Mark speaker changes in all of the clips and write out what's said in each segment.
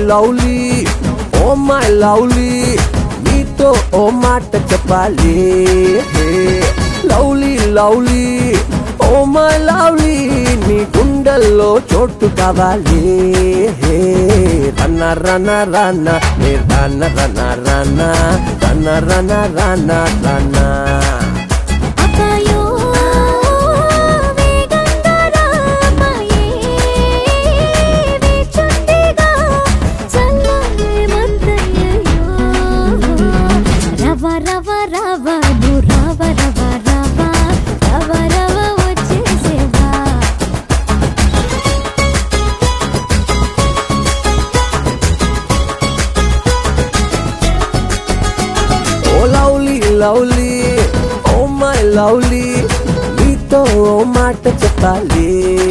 Speaker 1: lovely oh my lovely నీతో ఓ మాట చెప్పాలి lovely lovely oh my lovely నీ గుండెల్లో చోటు కావాలి రన్న రన్న రన్న నే రన్న రన్న రన్న రన్న రన్న రన్న రన్న
Speaker 2: అబ్బాయో వేగంగా రామాయే వేచుండేగా చల్లని మత్తయ్యో రవ రవ రవ నువ్వు రవ రవ రవ రవ రవ వచ్చేసేవా
Speaker 1: oh lovely lovely oh my lovely నీతో ఓ మాట చెప్పాలి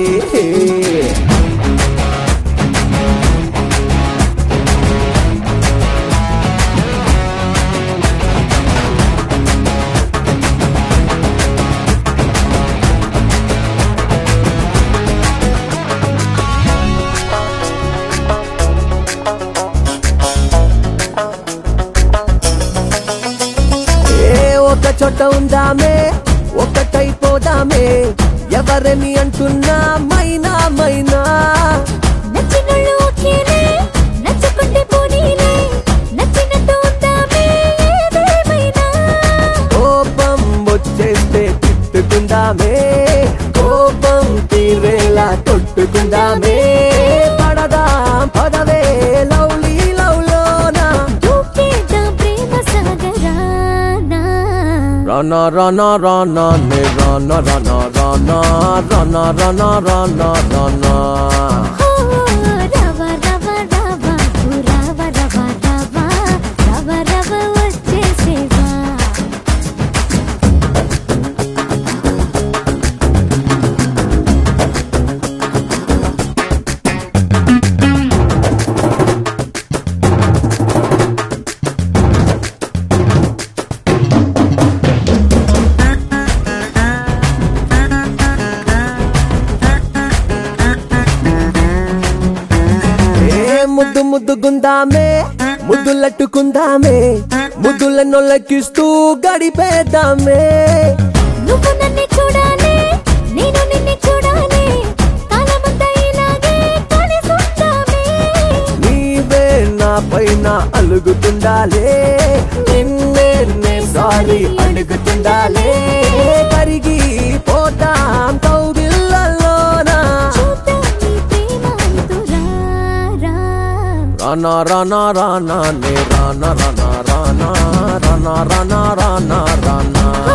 Speaker 1: ఏ ఒక చోట ఉందామే ఒకటైపోదామే ఎవరని అంటున్నా మైనా మైనా
Speaker 2: నచ్చినోళ్ళు ఓకేలే నచ్చకుంటే పోనీలే నచ్చినట్టు ఉందామే ఏదేమైనా
Speaker 1: కోపం వచ్చేస్తే తిట్టుకుందామే కోపం తీరేలా కొట్టుకుందామే పడదాం పదవే లవ్లీ లవ్లోనా
Speaker 2: దూకేద్దాం ప్రేమ సాగరానా
Speaker 1: రన రన రన నే రన రన రన రన రన రన రన
Speaker 2: ఓ రవ రవ రవ ఓ రవ రవ రవ రవ రవ వచ్చేసేవా
Speaker 1: ఏ ముద్దు ముద్దుగుందామే ముద్దులట్టుకుందామే ముద్దుల నొల్లకిస్తూ గడిపేద్దామే
Speaker 2: నువ్వు నన్ను చూడాలి నేను నిన్ను చూడాలి కాలమంతా ఇలాగే కలిసుందామే
Speaker 1: నీవే నా పైన అలుగుతుండాలే నిన్నే నే సారీ అడుగుతుండాలే కరిగి పోతాం కౌగిళ్ళలోనా
Speaker 2: చూద్దాం నీ ప్రేమ అంతురారా
Speaker 1: రానా రానా రానా నే రానా రానా రానా రానా రానా రానా రానా